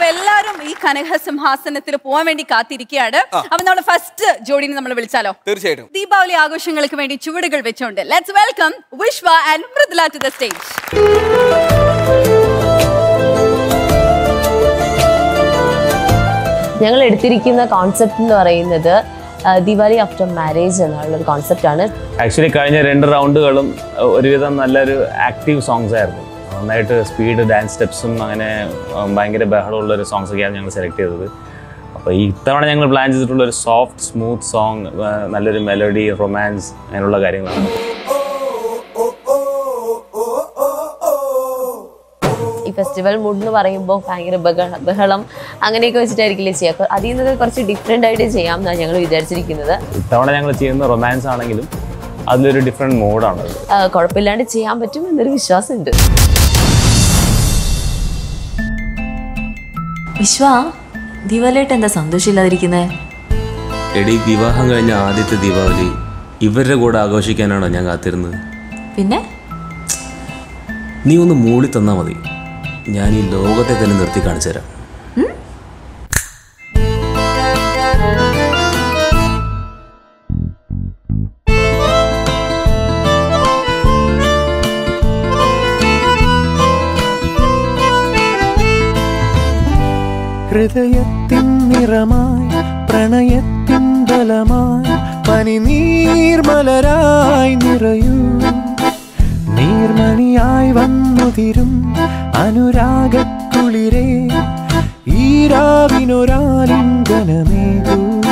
അപ്പൊ എല്ലാരും ഈ കനകസിംഹാസനത്തിൽ പോകാൻ വേണ്ടി കാത്തിരിക്കുകയാണ് അപ്പൊ നമ്മുടെ ഫസ്റ്റ് ജോഡിനെ നമ്മൾ വിളിച്ചാലോ തീർച്ചയായിട്ടും ദീപാവലി ആഘോഷങ്ങൾക്ക് വേണ്ടി ചുവടുകൾ വെച്ചുകൊണ്ട് let's welcome Vishwa and Mridula to the stage ഞങ്ങൾ എടുത്തിരിക്കുന്ന കോൺസെപ്റ്റ് എന്ന് പറയുന്നത് ആ, ദിവാലി ആഫ്റ്റർ മാരേജ് എന്നുള്ളൊരു കോൺസെപ്റ്റാണ് ആക്ച്വലി കഴിഞ്ഞ രണ്ട് റൗണ്ടുകളും അഹ്, ഒരുവിധം നല്ലൊരു ആക്റ്റീവ് സോങ്സ് ആയിരുന്നു നന്നായിട്ട് സ്പീഡ് ഡാൻസ് സ്റ്റെപ്സും അങ്ങനെ ഉം, ഭയങ്കര ബഹളമുള്ള ഒരു സോങ്സ് ഒക്കെയാണ് ഞങ്ങൾ സെലക്ട് ചെയ്തത് അപ്പോൾ ഈ ഇത്തവണ ഞങ്ങൾ പ്ലാൻ ചെയ്തിട്ടുള്ള ഒരു സോഫ്റ്റ് സ്മൂത്ത് സോങ് നല്ലൊരു മെലഡി റൊമാൻസ് അങ്ങനെയുള്ള കാര്യങ്ങളാണ് ഈ ഫെസ്റ്റിവൽ മൂഡ് എന്ന് പറയുമ്പോൾ ഭയങ്കര ബഹ- ബഹളം അങ്ങനെയൊക്കെ വെച്ചിട്ടായിരിക്കില്ലേ ചെയ്യുക അപ്പോൾ അതിൽ നിന്നൊക്കെ കുറച്ച് ഡിഫറെൻ്റ് ആയിട്ട് ചെയ്യാം എന്നാണ് ഞങ്ങൾ വിചാരിച്ചിരിക്കുന്നത് ഇത്തവണ ഞങ്ങൾ ചെയ്യുന്ന റൊമാൻസ് ആണെങ്കിലും അതിലൊരു ഡിഫറെൻറ്റ് മൂഡാണ് ആ, കുഴപ്പമില്ലാണ്ട് ചെയ്യാൻ പറ്റും എന്നൊരു വിശ്വാസമുണ്ട് വിശ്വ ദിവാലിയായിട്ട് എന്താ സന്തോഷമില്ലാതിരിക്കുന്നത് എടി വിവാഹം കഴിഞ്ഞ ആദ്യത്തെ ദീപാവലി ഇവരുടെ കൂടെ ആഘോഷിക്കാനാണോ ഞാൻ കാത്തിരുന്നത് പിന്നെ നീ ഒന്ന് മൂളി തന്നാ മതി ഞാൻ ഈ ലോകത്തെ തന്നെ നിർത്തി കാണിച്ചു തരാം ഹൃദയത്തിൻ നിറമായി പ്രണയത്തിൻ ബലമായി പനി നീർമലരായി നിറയൂ നീർമണിയായി വന്നുതിരും അനുരാഗക്കുളിരേ ഈരാവിനൊരാലിംഗനമേകൂ